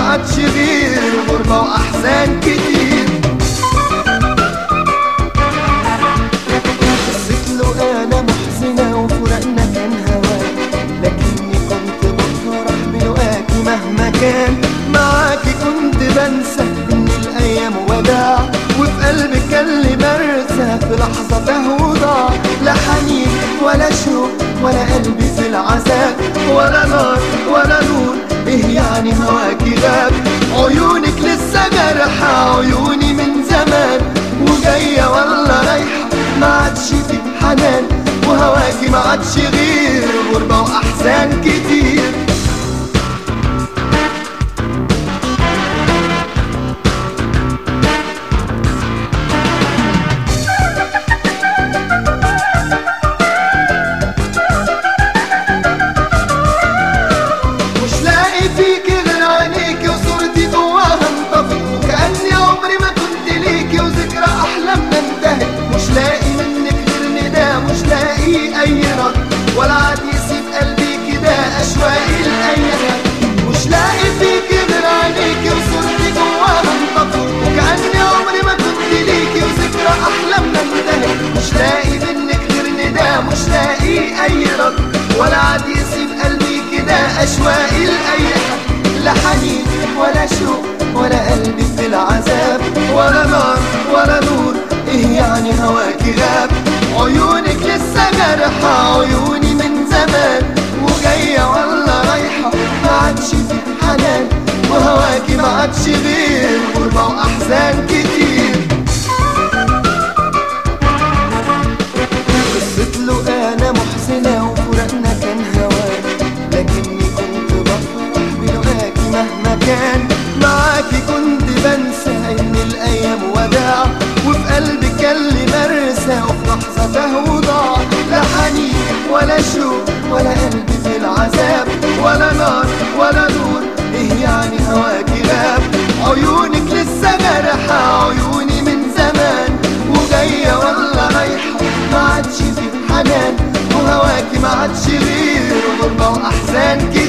عادش غير غربة وأحزان كتير قصة له أنا محزنة وفراقنا كان هواك لكني كنت بفرح بلقاكي مهما كان معاكي كنت بنسى إن الأيام وداع وفي قلبي كان لي مرسى في لحظة تهوضع لا حنين ولا شوق ولا قلبي في العذاب ولا نار ولا نور ايه يعني هواكي غاب عيونك لسه جرحة عيوني من زمان وجاية ولا رايحة ما عادش في حنان وهواكي ما عادش غير غربة وأحزان كتير مش لاقي فيكي غير عينيكي وصورتي جواها انطفت وكأني عمري ما كنت ليكي وذكرى أحلامنا انتهت مش لاقي منك غير نداء مش لاقي أي رد ولا عاد يسيب قلبي كده أشواقي لأي حد مش لاقي فيكي غير عينيكي وصورتي جواها انطفت وكأني عمري ما كنت ليكي وذكرى أحلامنا انتهت مش لاقي منك غير نداء مش لاقي أي رد ولا عاد يسيب قلبي كده أشواقي لأي حد لا حنين ولا شوق ولا قلبي في العذاب ولا نار ولا نور إيه يعني هواكي غاب عيونك لسه جرحة عيوني من زمان وجاية ولا رايحة ما عادش في حنان وهواكي ما عادش غير غربة وأحزان كتير قصة له أنا محزنة وفراقنا كان هواك لكني كنت بفرح بلقاكي مهما كان معاكي كنت بنسى إن الأيام وداع وفي قلبي كان لي مرسى وفي لحظة تهوضع لا حنين ولا شوق ولا قلبي في العذاب ولا نار ولا نور إيه يعني هواكي غاب عيونك لسه جرحة عيوني من زمان وجاية ولا رايحة ما عادش في حنان وهواكي ما عادش غير غربة وأحزان كتير